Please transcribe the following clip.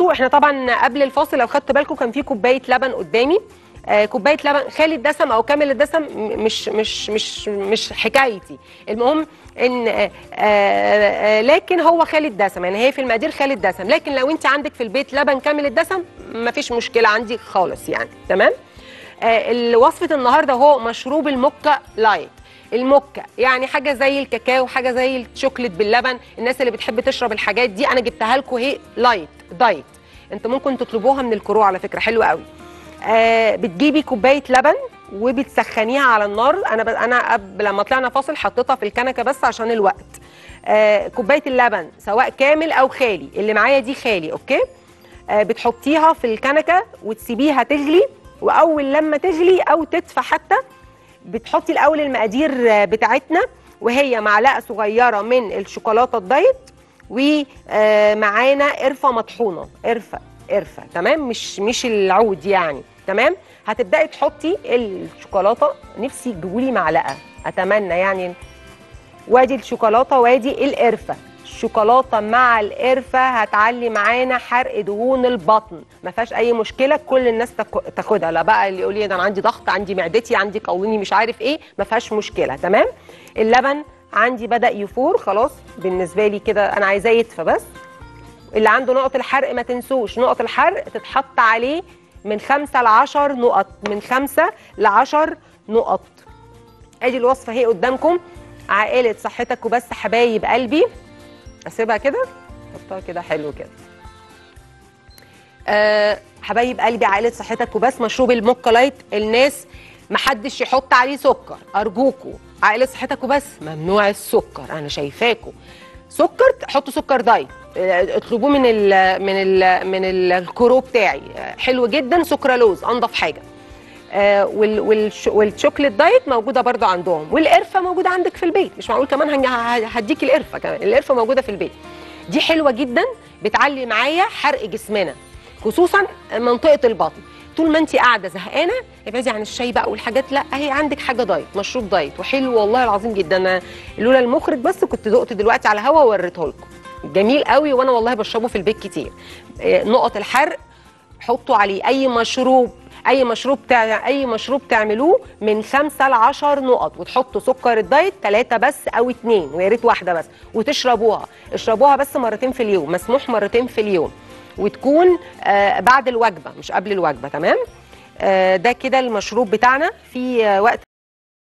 بصوا احنا طبعا قبل الفاصل لو خدتوا بالكم كان في كوبايه لبن قدامي آه كوبايه لبن خالي الدسم او كامل الدسم م- مش مش مش مش حكايتي المهم ان آه آه لكن هو خالي الدسم يعني هي في المقادير خالي الدسم لكن لو انت عندك في البيت لبن كامل الدسم مفيش مشكله عندي خالص يعني تمام آه وصفه النهارده هو مشروب الموكا لايت الموكا يعني حاجه زي الكاكاو حاجه زي الشوكليت باللبن الناس اللي بتحب تشرب الحاجات دي انا جبتها لكم هي لايت دايت انتوا ممكن تطلبوها من الكروع على فكره حلوه قوي آه بتجيبي كوبايه لبن وبتسخنيها على النار انا ب... انا قبل لما طلعنا فاصل حطيتها في الكنكه بس عشان الوقت آه كوبايه اللبن سواء كامل او خالي اللي معايا دي خالي اوكي آه بتحطيها في الكنكه وتسيبيها تغلي واول لما تغلي او تدفى حتى بتحطي الاول المقادير آه، بتاعتنا وهي معلقه صغيره من الشوكولاته الدايت ومعانا قرفه مطحونه قرفه قرفه تمام مش مش العود يعني تمام هتبداي تحطي الشوكولاته نفسي تجيبولي معلقه اتمنى يعني وادي الشوكولاته وادي القرفه الشوكولاته مع القرفه هتعلي معانا حرق دهون البطن ما فيهاش اي مشكله كل الناس تاك- تاخدها لا بقى اللي يقول لي ده انا عندي ضغط عندي معدتي عندي قولوني مش عارف ايه ما فيهاش مشكله تمام اللبن عندي بدا يفور خلاص بالنسبه لي كده انا عايزاه يدفى بس اللي عنده نقط الحرق ما تنسوش نقط الحرق تتحط عليه من خمسة ل 10 نقط من خمسة ل 10 نقط ادي الوصفه اهي قدامكم عائله صحتك وبس حبايب قلبي اسيبها كده احطها كده حلو كده أه حبايب قلبي عائله صحتك وبس مشروب الموكا لايت الناس محدش يحط عليه سكر ارجوكوا عائله صحتك وبس ممنوع السكر انا شايفاكوا سكر حطوا سكر دايت آه، اطلبوه من ال من ال من الكرو بتاعي آه، حلو جدا سكرالوز انضف حاجه آه، وال- والش- والشوكليت دايت موجوده برضو عندهم والقرفه موجوده عندك في البيت مش معقول كمان هنج- ه- هديك القرفه كمان القرفه موجوده في البيت دي حلوه جدا بتعلي معايا حرق جسمنا خصوصا منطقه البطن طول ما انت قاعده زهقانه ابعدي عن الشاي بقى والحاجات لا اهي عندك حاجه دايت مشروب دايت وحلو والله العظيم جدا انا لولا المخرج بس كنت دقت دلوقتي على الهوا ووريته لكم جميل قوي وانا والله بشربه في البيت كتير آه، نقط الحرق حطوا عليه اي مشروب اي مشروب تع... اي مشروب تعملوه من خمسة ل 10 نقط وتحطوا سكر الدايت ثلاثة بس او اتنين ويا ريت واحده بس وتشربوها اشربوها بس مرتين في اليوم مسموح مرتين في اليوم وتكون آه بعد الوجبه مش قبل الوجبه تمام آه ده كده المشروب بتاعنا في آه وقت